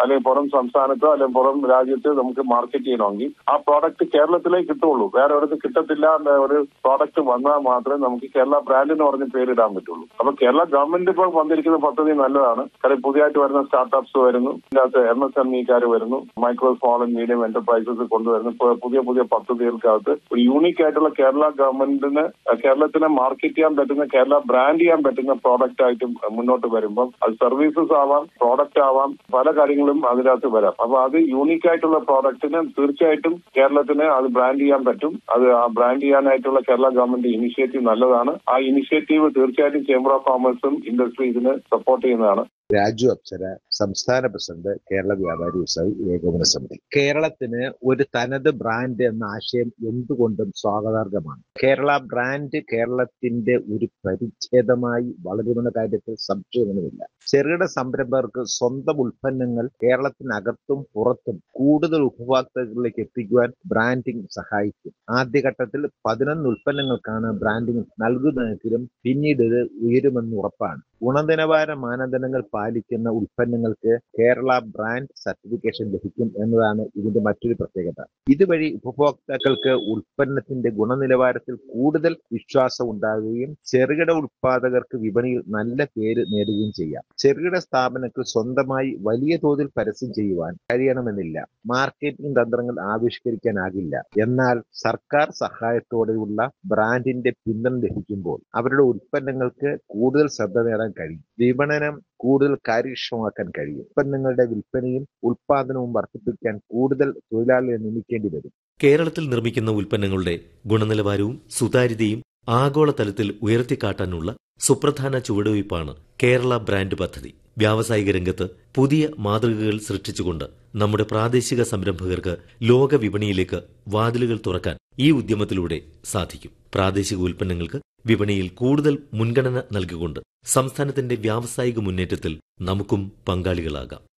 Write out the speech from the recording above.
അല്ലെങ്കിൽ പുറം സംസ്ഥാനത്തോ അല്ലെങ്കിൽ പുറം രാജ്യത്തോ നമുക്ക് മാർക്കറ്റ് ചെയ്യണമെങ്കിൽ ആ പ്രോഡക്റ്റ് കേരളത്തിലേ കിട്ടുള്ളൂ വേറെ ഒരിടത്ത് കിട്ടത്തില്ല എന്ന ഒരു പ്രോഡക്റ്റ് വന്നാൽ മാത്രമേ നമുക്ക് കേരള ബ്രാൻഡ് എന്ന് പറഞ്ഞ് പേരിടാൻ പറ്റുള്ളൂ അപ്പൊ കേരള ഗവൺമെന്റ് ഇപ്പോൾ വന്നിരിക്കുന്ന പദ്ധതി നല്ലതാണ് കാര്യം പുതിയതായിട്ട് വരുന്ന സ്റ്റാർട്ടപ്സ് വരുന്നു ഇതിനകത്ത് എം എസ് എം ഇക്കാർ വരുന്നു micro small and medium enterprises കൊണ്ടുവരുന്നു ഇപ്പൊ പുതിയ പുതിയ പദ്ധതികൾക്കകത്ത് ഒരു യൂണീക്ക് ആയിട്ടുള്ള കേരള ഗവൺമെന്റിന് കേരളത്തിനെ മാർക്കറ്റ് ചെയ്യാൻ പറ്റുന്ന കേരള ബ്രാൻഡ് ചെയ്യാൻ പറ്റുന്ന പ്രോഡക്റ്റ് ആയിട്ടും മുന്നോട്ട് വരുമ്പം അത് സർവീസസ് ആവാം പ്രോഡക്റ്റ് ആവാം പല കാര്യങ്ങളും അതിനകത്ത് വരാം അപ്പൊ അത് യൂണീക്ക് ആയിട്ടുള്ള പ്രോഡക്റ്റിന് തീർച്ചയായിട്ടും കേരളത്തിന് അത് ബ്രാൻഡ് ചെയ്യാൻ പറ്റും അത് ആ ബ്രാൻഡ് ചെയ്യാനായിട്ടുള്ള കേരള ഗവൺമെന്റ് ഇനിഷ്യേറ്റീവ് നല്ലതാണ് ആ ഇനിഷ്യേറ്റീവ് തീർച്ചയായിട്ടും ചേംബർ ഓഫ് കോമേഴ്സും ഇൻഡസ്ട്രി ഇതിന് സപ്പോർട്ട് ചെയ്യുന്നതാണ് രാജു അപ്സര സംസ്ഥാന പ്രസിഡന്റ് കേരള വ്യാപാരി വ്യവസായി ഏകോപന സമിതി കേരളത്തിന് ഒരു തനത് ബ്രാൻഡ് എന്ന ആശയം എന്തുകൊണ്ടും സ്വാഗതാർഹമാണ് കേരള ബ്രാൻഡ് കേരളത്തിന്റെ ഒരു പരിച്ഛേദമായി വളരുമെന്ന കാര്യത്തിൽ സംശയമൊന്നുമില്ല ചെറുകിട സംരംഭകർക്ക് സ്വന്തം ഉൽപ്പന്നങ്ങൾ കേരളത്തിനകത്തും പുറത്തും കൂടുതൽ ഉപഭോക്താക്കളിലേക്ക് എത്തിക്കുവാൻ ബ്രാൻഡിംഗ് സഹായിക്കും ആദ്യഘട്ടത്തിൽ പതിനൊന്ന് ഉൽപ്പന്നങ്ങൾക്കാണ് ബ്രാൻഡിംഗ് നൽകുന്നതെങ്കിലും പിന്നീട് ഇത് ഉയരുമെന്ന് ഉറപ്പാണ് ഗുണനിലവാര മാനദണ്ഡങ്ങൾ പാലിക്കുന്ന ഉൽപ്പന്നങ്ങൾക്ക് കേരള ബ്രാൻഡ് സർട്ടിഫിക്കേഷൻ ലഭിക്കും എന്നതാണ് ഇതിന്റെ മറ്റൊരു പ്രത്യേകത ഇതുവഴി ഉപഭോക്താക്കൾക്ക് ഉൽപ്പന്നത്തിന്റെ ഗുണനിലവാരത്തിൽ കൂടുതൽ വിശ്വാസം ഉണ്ടാകുകയും ചെറുകിട ഉൽപാദകർക്ക് വിപണിയിൽ നല്ല പേര് നേടുകയും ചെയ്യാം ചെറുകിട സ്ഥാപനങ്ങൾ സ്വന്തമായി വലിയ തോതിൽ പരസ്യം ചെയ്യുവാൻ കഴിയണമെന്നില്ല മാർക്കറ്റിംഗ് തന്ത്രങ്ങൾ ആവിഷ്കരിക്കാനാകില്ല എന്നാൽ സർക്കാർ സഹായത്തോടെയുള്ള ബ്രാൻഡിന്റെ പിന്തുണ ലഭിക്കുമ്പോൾ അവരുടെ ഉൽപ്പന്നങ്ങൾക്ക് കൂടുതൽ ശ്രദ്ധ നേടാൻ കഴിയും വിപണനം കൂടുതൽ കാര്യക്ഷമമാക്കാൻ കഴിയും ഉൽപ്പന്നങ്ങളുടെ വിൽപ്പനയും ഉൽപാദനവും വർദ്ധിപ്പിക്കാൻ കൂടുതൽ തൊഴിലാളികളെ നിയമിക്കേണ്ടി വരും കേരളത്തിൽ നിർമ്മിക്കുന്ന ഉൽപ്പന്നങ്ങളുടെ ഗുണനിലവാരവും സുതാര്യതയും ആഗോളതലത്തിൽ ഉയർത്തിക്കാട്ടാനുള്ള സുപ്രധാന ചുവടുവയ്പ്പാണ് കേരള ബ്രാൻഡ് പദ്ധതി വ്യാവസായിക രംഗത്ത് പുതിയ മാതൃകകൾ സൃഷ്ടിച്ചുകൊണ്ട് നമ്മുടെ പ്രാദേശിക സംരംഭകർക്ക് ലോക വിപണിയിലേക്ക് വാതിലുകൾ തുറക്കാൻ ഈ ഉദ്യമത്തിലൂടെ സാധിക്കും പ്രാദേശിക ഉൽപ്പന്നങ്ങൾക്ക് വിപണിയിൽ കൂടുതൽ മുൻഗണന നൽകിക്കൊണ്ട് സംസ്ഥാനത്തിന്റെ വ്യാവസായിക മുന്നേറ്റത്തിൽ നമുക്കും പങ്കാളികളാകാം